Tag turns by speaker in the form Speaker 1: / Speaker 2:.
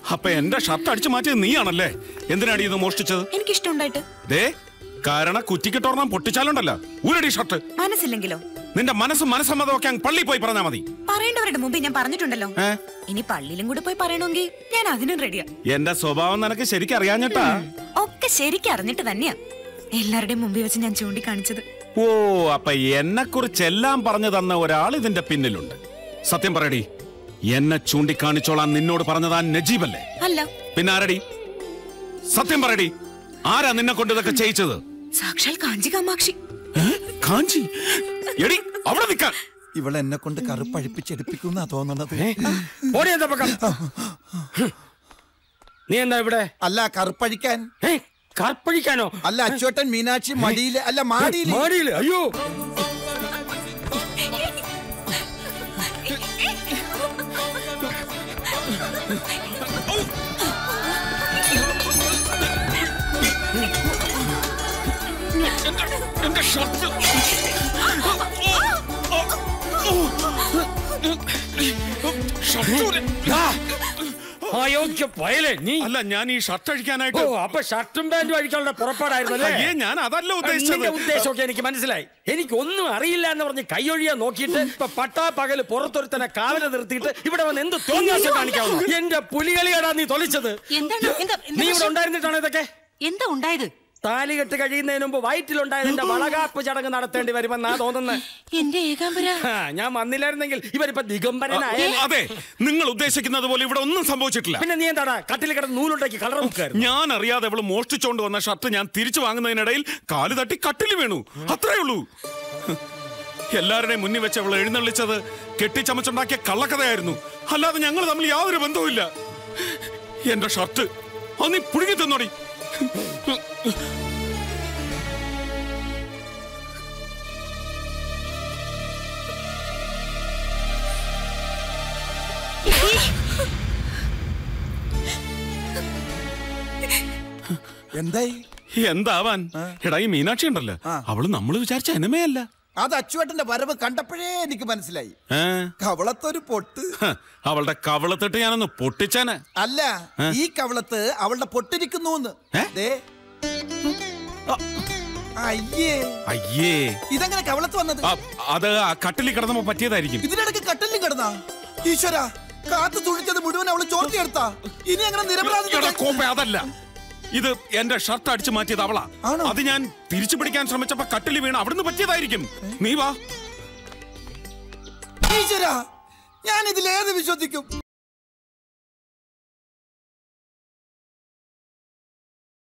Speaker 1: അപ്പൊ എന്റെ ഷർട്ട് അടിച്ചു മാറ്റിയത് നീയാണല്ലേ എന്തിനാടി ഇത് മോഷ്ടിച്ചത്
Speaker 2: എനിക്കിഷ്ടമുണ്ടായിട്ട്
Speaker 1: ദേ കാരണം കുറ്റിക്കിട്ടോർണം പൊട്ടിച്ചാലുണ്ടല്ലോ ഊരടി ഷർട്ട്
Speaker 2: മനസ്സില്ലെങ്കിലോ
Speaker 1: നിന്റെ മനസ്സും മനസ്സമ്മതമൊക്കെ അങ്ങ് പള്ളി പോയി പറഞ്ഞാ മതി
Speaker 2: പറയേണ്ടവരുടെ മുമ്പ് ഞാൻ പറഞ്ഞിട്ടുണ്ടല്ലോ
Speaker 1: ഏ?
Speaker 2: ഇനി പള്ളിയിലും കൂടെ പോയി പറയണമെങ്കിൽ ഞാൻ അതിനും റെഡിയാ
Speaker 1: എന്റെ സ്വഭാവം നിനക്ക് ശരിക്കും അറിയാഞ്ഞിട്ടാ
Speaker 2: ഒക്കെ ശരിക്കും അറിഞ്ഞിട്ട് തന്നെയാ എല്ലാവരുടെയും മുമ്പിൽ വെച്ച് ഞാൻ ചൂണ്ടിക്കാണിച്ചത്
Speaker 1: ഓ അപ്പൊ എന്നെ കുറിച്ചെല്ലാം പറഞ്ഞു തന്ന ഒരാൾ ഇതിന്റെ പിന്നിലുണ്ട് സത്യം പറയടി എന്നെ ചൂണ്ടിക്കാണിച്ചോളാൻ നിന്നോട് പറഞ്ഞതാ നജീബല്ലേ
Speaker 2: അല്ല
Speaker 1: പിന്നെ ആരടി സത്യം പറയടി ആരാ നിന്നെ കൊണ്ട് ഇതൊക്കെ ചെയ്യിച്ചത്
Speaker 2: സാക്ഷാൽ കാഞ്ചി കാമാക്ഷി
Speaker 1: ഏ? കാഞ്ചി എടി അവിടെ നിൽക്കാൻ
Speaker 3: ഇവളെ എന്നെ കൊണ്ട് കറുപ്പഴിപ്പിച്ചെടുപ്പിക്കുന്ന തോന്നണത്
Speaker 4: ഓടി എന്താ പക്കം നീ എന്താ ഇവിടെ
Speaker 3: അല്ല കറുപ്പഴിക്കാൻ
Speaker 4: ഏ, കർപ്പഴിക്കാനോ
Speaker 3: അല്ല അച്ചോട്ടൻ മീനാക്ഷി മടിയില് അല്ല മാടിയില്
Speaker 4: മാടിയില് അയ്യോ
Speaker 1: എന്റെ ഷർട്ട് ഷർട്ട്
Speaker 4: ആ, അയോഗ്യ വയലേ നീ
Speaker 1: അല്ല ഞാൻ ഈ ഷർട്ട്
Speaker 4: ഓ
Speaker 1: അഴിക്കാനായിട്ട്
Speaker 4: അപ്പൊ ഷർട്ടും പാന്റും അഴിക്കാനുള്ള പുറപ്പാടായിരുന്നു
Speaker 1: അയ്യേ ഞാൻ അതല്ല ഉദ്ദേശിച്ചത്
Speaker 4: നിന്റെ ഉദ്ദേശമൊക്കെ എനിക്ക് മനസ്സിലായി എനിക്ക് ഒന്നും അറിയില്ല എന്ന് പറഞ്ഞ് കൈയൊഴിയാൻ നോക്കിയിട്ട് ഇപ്പൊ പട്ടാ പകല് പുറത്തൊരുത്തനെ കാവല നിർത്തിയിട്ട് ഇവിടെ വന്ന് എന്ത് തോന്നിയാസം കാണിക്കാവുന്നു എന്റെ പുലികളിയാടാ നീ തൊളിച്ചത്
Speaker 5: എന്താണ് എന്താ
Speaker 4: നീ ഇവിടെ ഉണ്ടായിരുന്നിട്ടാണ് ഇതൊക്കെ
Speaker 5: എന്താ ഉണ്ടായത്
Speaker 4: താലികെട്ട് കഴിയുന്നതിന് മുമ്പ് വയറ്റിലുണ്ടായതിന്റെ വളകാപ്പ് ചടങ്ങ് നടത്തേണ്ടി വരുമെന്നാ തോന്നുന്നത്
Speaker 5: എന്റെ ഏകാംബര
Speaker 4: ഞാൻ വന്നില്ലായിരുന്നെങ്കിൽ ഇവരിപ്പോ ദിഗംബരനായ
Speaker 1: അതെ നിങ്ങൾ ഉദ്ദേശിക്കുന്നത് പോലെ ഇവിടെ ഒന്നും സംഭവിച്ചിട്ടില്ല
Speaker 4: പിന്നെ നീ എന്താടാ കട്ടിൽ കിടന്ന് നൂലുണ്ടാക്കി കളർ മുക്കായിരുന്നു
Speaker 1: ഞാൻ അറിയാതെ അവള് മോഷ്ടിച്ചോണ്ട് വന്ന ഷർട്ട് ഞാൻ തിരിച്ചു വാങ്ങുന്നതിനിടയിൽ കാല് തട്ടി കട്ടിൽ വീണു അത്രേ ഉള്ളൂ എല്ലാവരുടെയും മുന്നിൽ വെച്ച് അവൾ എഴുന്നള്ളിച്ചത് കെട്ടിച്ചമച്ചുണ്ടാക്കിയ കള്ളക്കഥയായിരുന്നു അല്ലാതെ ഞങ്ങൾ തമ്മിൽ യാതൊരു ബന്ധവുമില്ല എന്റെ ഷർട്ട് അത് നീ പുഴുങ്ങി തന്നോടി
Speaker 3: എന്തായി
Speaker 1: എന്താവാൻ എടാ ഈ മീനാക്ഷി ഉണ്ടല്ലോ
Speaker 3: ആ.
Speaker 1: അവള് നമ്മൾ വിചാരിച്ച എനമയല്ല
Speaker 3: അത് അച്ചുവേട്ടന്റെ വരവ് കണ്ടപ്പോഴേ എനിക്ക് മനസ്സിലായി
Speaker 1: ഏ
Speaker 3: കവളത്തൊരു പൊട്ട്
Speaker 1: ഹ, അവളുടെ കവളത്തിട്ട് ഞാനൊന്ന് പൊട്ടിച്ചാന്
Speaker 3: അല്ല ഈ കവളത്ത് അവളുടെ പൊട്ടിരിക്കുന്നു
Speaker 1: ഏ?
Speaker 3: അയ്യേ
Speaker 1: അയ്യേ
Speaker 3: ഇതെങ്ങനെ കവളത്ത് വന്നത്
Speaker 1: ആ, അത് ആ കട്ടിലിൽ കിടന്നപ്പോ പറ്റിയതായിരിക്കും
Speaker 3: ഇതിനിടയ്ക്ക് കട്ടലിൽ കിടന്നാ ഈശ്വര കാത്തു തുഴിച്ചത് മുഴുവൻ അവള് ചോർത്തിയെടുത്താ ഇനി അങ്ങനെ നിരപരാധി
Speaker 1: എടാ, കോപ്പേ, അതല്ല ഇത് എന്റെ ഷർട്ട് അടിച്ചു മാറ്റിയത് അവളാ
Speaker 3: ആണോ?
Speaker 1: അത് ഞാൻ തിരിച്ചു പിടിക്കാൻ ശ്രമിച്ചപ്പോ കട്ടിൽ വീണ് അവിടുന്ന് പറ്റിയതായിരിക്കും നീ വാ
Speaker 3: ഈശ്വര ഞാൻ ഇതിലേത് വിശ്വസിക്കും